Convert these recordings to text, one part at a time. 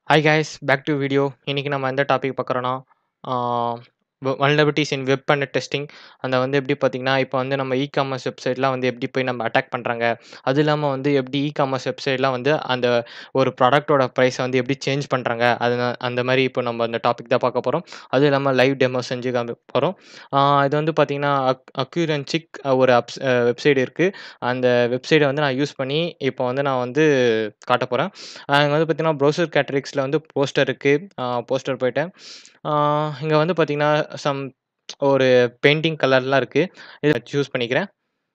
hi guys back to video இன்றைக்கி நம்ம எந்த டாபிக் பார்க்குறோன்னா vulnerabilities in web and testing அந்த வந்து எப்படி பார்த்தீங்கன்னா இப்போ வந்து நம்ம இ காமர்ஸ் வெப்சைட்லாம் வந்து எப்படி போய் நம்ம அட்டாக் பண்ணுறாங்க அது இல்லாமல் வந்து எப்படி இ காமர்ஸ் வெப்சைட்லாம் வந்து அந்த ஒரு ப்ராடக்ட்டோட ப்ரைஸை வந்து எப்படி சேஞ்ச் பண்ணுறாங்க அது நான் அந்த மாதிரி இப்போ நம்ம அந்த டாபிக் தான் பார்க்க போகிறோம் அதுவும் இல்லாமல் லைவ் டெமோ செஞ்சு காமி போகிறோம் இது வந்து பார்த்தீங்கன்னா அக் அக்யூரன்சிக் ஒரு அப்ஸ் வெப்சைட் இருக்குது அந்த வெப்சைட்டை வந்து நான் யூஸ் பண்ணி இப்போ வந்து நான் வந்து காட்ட போகிறேன் இங்கே வந்து பார்த்தீங்கன்னா ப்ரௌசர் கேட்டரிக்ஸில் வந்து போஸ்டர் இருக்குது போஸ்டர் போயிட்டேன் இங்கே வந்து பார்த்தீங்கன்னா சம் ஒரு பெயிண்டிங் கலர்லாம் இருக்குது இதை சூஸ் பண்ணிக்கிறேன்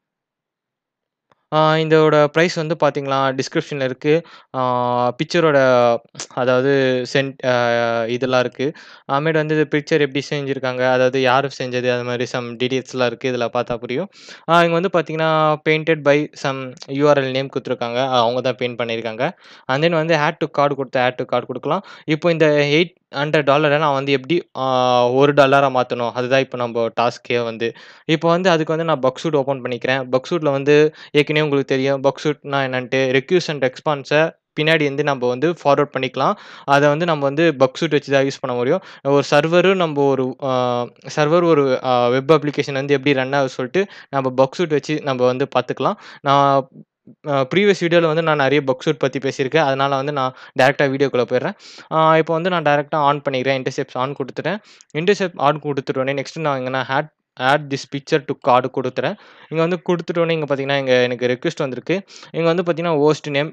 இதோட ப்ரைஸ் வந்து பார்த்தீங்களா டிஸ்கிரிப்ஷனில் இருக்குது பிக்சரோட அதாவது சென்ட் இதெல்லாம் இருக்குது அப்புறமேட்டு வந்து இது பிக்சர் எப்படி செஞ்சுருக்காங்க அதாவது யார் செஞ்சது அது மாதிரி சம் டீட்டெயில்ஸ்லாம் இருக்குது இதில் பார்த்தா புரியும் இங்கே வந்து பார்த்தீங்கன்னா painted by some URL name கொடுத்துருக்காங்க அவங்க தான் பெயிண்ட் பண்ணியிருக்காங்க அண்ட் தென் வந்து ஆட் டு கார்டு கொடுத்து ஆட் டு கார்டு கொடுக்கலாம் இப்போ இந்த எயிட் ஹண்ட்ரட் டாலரை நான் வந்து எப்படி ஒரு டாலராக மாற்றணும் அதுதான் இப்போ நம்ம டாஸ்க்கே வந்து இப்போ வந்து அதுக்கு வந்து நான் பக்ஸூட் ஓப்பன் பண்ணிக்கிறேன் பக்ஸூட்டில் வந்து ஏற்கனவே உங்களுக்கு தெரியும் பக்ஸூட்னா என்னன்ட்டு ரெக்யூஸ் அண்ட் ரெஸ்பான்ஸை பின்னாடி வந்து நம்ம வந்து ஃபார்வர்ட் பண்ணிக்கலாம் அதை வந்து நம்ம வந்து பக்ஸூட் வச்சு தான் யூஸ் பண்ண முடியும் ஒரு சர்வரும் நம்ம ஒரு சர்வர் ஒரு வெப் அப்ளிகேஷன் வந்து எப்படி ரன் ஆகுது சொல்லிட்டு நம்ம பக்ஸூட் வச்சு நம்ம வந்து பார்த்துக்கலாம் நான் ப்ரீவியஸ் வீடியோவில் வந்து நான் நிறைய பக்ஸூட் பற்றி பேசியிருக்கேன் அதனால் வந்து நான் டேரெக்டாக வீடியோக்குள்ளே போயிடுறேன் இப்போ வந்து நான் டேரெக்டாக ஆன் பண்ணிக்கிறேன் இன்டர்செப்ட்ஸ் ஆன் கொடுத்துட்டேன் இன்டர்செப்ட் ஆன் கொடுத்துட்டோடனே நெக்ஸ்ட்டு நான் இங்கே நான் had add this picture to cart கொடுத்துறேன் இங்கே வந்து கொடுத்துட்டோன்னே இங்கே பார்த்தீங்கன்னா இங்கே எனக்கு ரெக்வஸ்ட் வந்திருக்கு இங்கே வந்து பார்த்தீங்கன்னா host name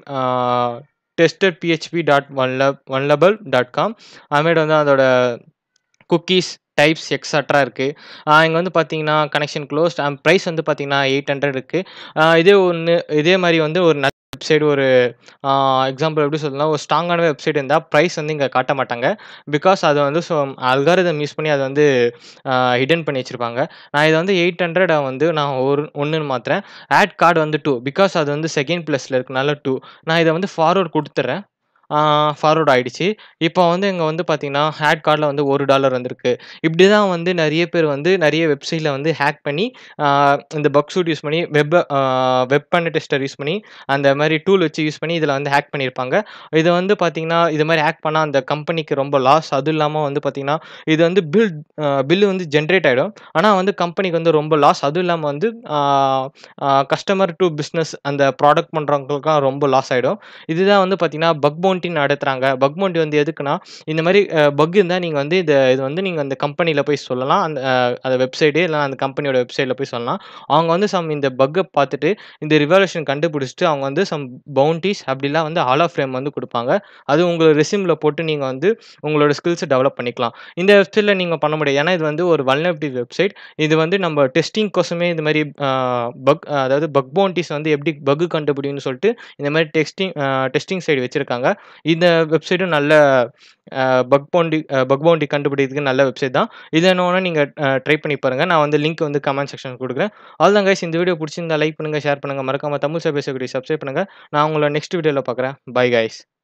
tested PHP dot ஒன்லப் ஒன்லபல் டாட் காம் அதுமாரி வந்து அதோட குக்கீஸ் டைப்ஸ் எக்ஸட்ரா இருக்குது இங்கே வந்து பார்த்தீங்கன்னா கனெக்ஷன் க்ளோஸ்ட் ப்ரைஸ் வந்து பார்த்தீங்கன்னா எயிட் ஹண்ட்ரட் இருக்குது இதே ஒன்று இதே மாதிரி வந்து ஒரு நல்ல வெப்சைட் ஒரு எக்ஸாம்பிள் எப்படி சொல்லலாம் ஒரு ஸ்ட்ராங்கான வெப்சைட் இருந்தால் ப்ரைஸ் வந்து இங்கே காட்ட மாட்டாங்க பிகாஸ் அது வந்து ஸோ அல்காரிதம் யூஸ் பண்ணி அதை வந்து ஹிடன் பண்ணி வச்சுருப்பாங்க நான் இதை வந்து எயிட் ஹண்ட்ரடை வந்து நான் ஒரு ஒன்றுன்னு மாற்றுறேன் ஆட் கார்டு வந்து டூ பிகாஸ் அது வந்து செகண்ட் ப்ளஸில் இருக்கனால டூ நான் இதை வந்து ஃபார்வர்ட் கொடுத்துட்றேன் ஃபார்வர்ட் ஆகிடுச்சு இப்போ வந்து இங்கே வந்து பார்த்தீங்கன்னா ஹேட் கார்டில் வந்து ஒரு டாலர் வந்திருக்கு இப்படி தான் வந்து நிறைய பேர் வந்து நிறைய வெப்சைட்டில் வந்து ஹேக் பண்ணி இந்த பக் சூட் யூஸ் பண்ணி வெப் வெப் பண்ண டெஸ்டர் யூஸ் பண்ணி அந்த மாதிரி டூல் வச்சு யூஸ் பண்ணி இதில் வந்து ஹேக் பண்ணியிருப்பாங்க இது வந்து பார்த்தீங்கன்னா இது மாதிரி ஹேக் பண்ணால் அந்த கம்பெனிக்கு ரொம்ப லாஸ் அதுவும் இல்லாமல் வந்து பார்த்தீங்கன்னா இது வந்து பில் பில்லு வந்து ஜென்ரேட் ஆகிடும் ஆனால் வந்து கம்பெனிக்கு வந்து ரொம்ப லாஸ் அதுவும் இல்லாமல் வந்து கஸ்டமர் டு பிஸ்னஸ் அந்த ப்ராடக்ட் பண்ணுறவங்களுக்குலாம் ரொம்ப லாஸ் ஆகிடும் இதுதான் வந்து பார்த்தீங்கன்னா பக் பவுண்டி நடத்துகிறாங்க பக் பவுண்டி வந்து எதுக்குன்னா இந்த மாதிரி பக் இருந்தால் நீங்கள் வந்து இதை இது வந்து நீங்கள் அந்த கம்பெனியில் போய் சொல்லலாம் அந்த அந்த வெப்சைட்டு இல்லை அந்த கம்பெனியோட வெப்சைட்டில் போய் சொல்லலாம் அவங்க வந்து சம் இந்த பக்கை பார்த்துட்டு இந்த ரிவல்யூஷன் கண்டுபிடிச்சிட்டு அவங்க வந்து சம் பவுண்டிஸ் அப்படிலாம் வந்து ஆலோ ஃப்ரேம் வந்து கொடுப்பாங்க அது உங்களோட ரெசியூமில் போட்டு நீங்கள் வந்து உங்களோட ஸ்கில்ஸை டெவலப் பண்ணிக்கலாம் இந்த வெப்சைட்டில் நீங்கள் பண்ண முடியாது ஏன்னா இது வந்து ஒரு வல்னபிலிட்டி வெப்சைட் இது வந்து நம்ம டெஸ்டிங் கோசமே இந்த மாதிரி பக் அதாவது பக் பவுண்டிஸ் வந்து எப்படி பக்கு கண்டுபிடின்னு சொல்லிட்டு இந்த மாதிரி டெஸ்டிங் டெஸ்டிங் சைடு வச்சுருக்காங்க இந்த வெப்சைட்டும் நல்ல பக் பவுண்டி பக் பவுண்டி கண்டுபிடிக்கிறதுக்கு நல்ல வெப்சைட் தான் இது என்னன்னா நீங்கள் ட்ரை பண்ணி பாருங்கள் நான் வந்து லிங்க் வந்து கமெண்ட் செக்ஷன் கொடுக்குறேன் அவ்வளோதான் கைஸ் இந்த வீடியோ பிடிச்சிருந்தா லைக் பண்ணுங்கள் ஷேர் பண்ணுங்கள் மறக்காமல் தமிழ் பேசக்கூடிய சப்ஸ்கிரைப் பண்ணுங்கள் நான் உங்களை நெக்ஸ்ட் வீடியோவில் பார்க்குறேன் பை கைஸ்